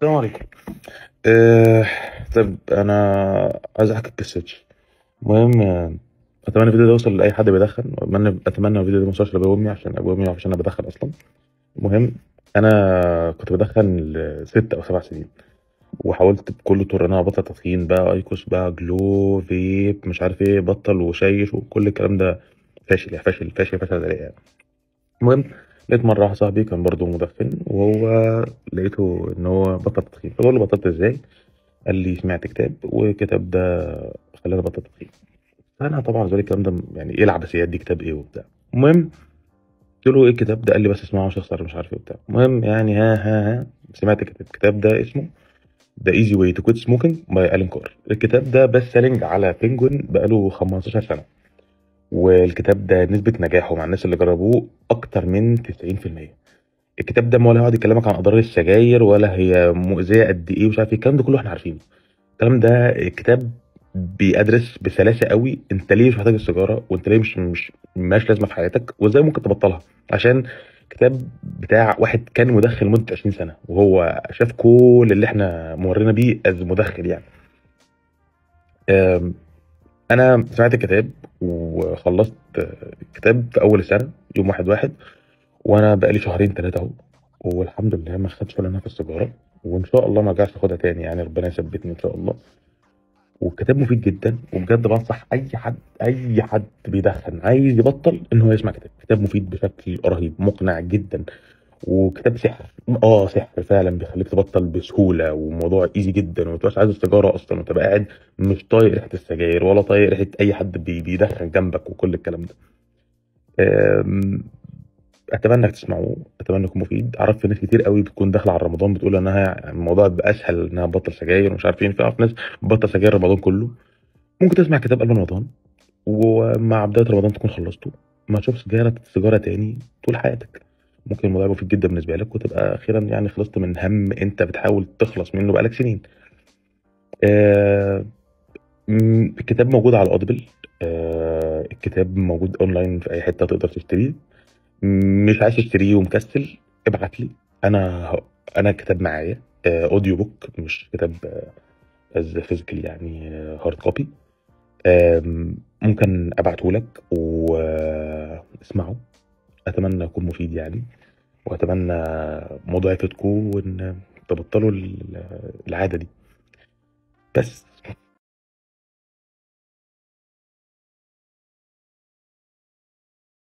السلام عليكم آه، طب انا عايز احكي قصتي المهم آه، اتمنى الفيديو ده يوصل لاي حد بيدخن واتمنى اتمنى الفيديو ده ما يوصلش لابويا وامي عشان ابويا وامي عشان انا بدخن اصلا المهم انا كنت بدخن لست او سبع سنين وحاولت بكل الطرق ان انا ابطل تدخين بقى ايكوس بقى جلو فيب مش عارف ايه بطل وشيش وكل الكلام ده فاشل يعني فاشل فاشل فاشل ذريع يعني المهم لقيت مرة واحد صاحبي كان برضه مدخن وهو لقيته إن هو بطل تدخين فبقول له بطلت إزاي؟ قال لي سمعت كتاب والكتاب ده خلاني أبطل تدخين فأنا طبعا بالنسبة لي الكلام ده يعني إيه العبثيات دي كتاب إيه وبتاع المهم قلت له إيه الكتاب ده؟ قال لي بس اسمعه عشان أخسر مش عارف إيه وبتاع المهم يعني ها ها ها سمعت الكتاب الكتاب ده اسمه ذا ايزي واي تو كويت سموكينج باي الين كار الكتاب ده بيست سيلينج على بينجوين بقاله 15 سنة والكتاب ده نسبة نجاحه مع الناس اللي جربوه أكتر من 90% الكتاب ده ولا هيقعد يكلمك عن أضرار السجاير ولا هي مؤذية قد إيه ومش عارف إيه الكلام ده كله إحنا عارفينه الكلام ده الكتاب بيدرس بسلاسة قوي أنت ليه مش محتاج السيجارة وأنت ليه مش مش مالهاش لازمة في حياتك وإزاي ممكن تبطلها عشان كتاب بتاع واحد كان مدخن لمدة 20 سنة وهو شاف كل اللي إحنا مرينا بيه از مدخن يعني أم، أنا سمعت الكتاب وخلصت الكتاب في أول السنة يوم واحد واحد وانا بقالي شهرين ثلاثه اهو والحمد لله ما خدتش ولا نفس سيجاره وان شاء الله ما ارجعش اخدها تاني يعني ربنا يثبتني ان شاء الله والكتاب مفيد جدا وبجد بنصح اي حد اي حد بيدخن عايز يبطل ان هو يسمع كتاب كتاب مفيد بشكل رهيب مقنع جدا وكتاب سحر اه سحر فعلا بيخليك تبطل بسهوله وموضوع ايزي جدا وما تبقاش عايز السيجاره اصلا وتبقى قاعد مش طايق ريحه السجاير ولا طايق ريحه اي حد بي- بيدخن جنبك وكل الكلام ده أم، اتمنى انك تسمعوه اتمنى يكون مفيد عرفت في ناس كتير قوي بتكون داخله على رمضان بتقول انها الموضوع بيبقى اسهل انها تبطل سجاير ومش عارفين في أعرف ناس بتبطل سجاير رمضان كله ممكن تسمع كتاب قبل رمضان ومع بدايه رمضان تكون خلصته ما تشوف سجاره سيجاره تاني طول حياتك ممكن الموضوع يبقى مفيد جدا بالنسبه لك وتبقى اخيرا يعني خلصت من هم انت بتحاول تخلص منه بقالك سنين آه م- الكتاب موجود على اودبل آه الكتاب موجود اونلاين في اي حته تقدر تشتريه مش عايز تشتريه ومكسل ابعت لي انا ه- انا الكتاب معايا آه، اوديو بوك مش كتاب از فيزيكال يعني هارد كوبي ممكن ابعته لك واسمعه اتمنى يكون مفيد يعني واتمنى موضوع يفيدكم وان تبطلوا ال- العاده دي بس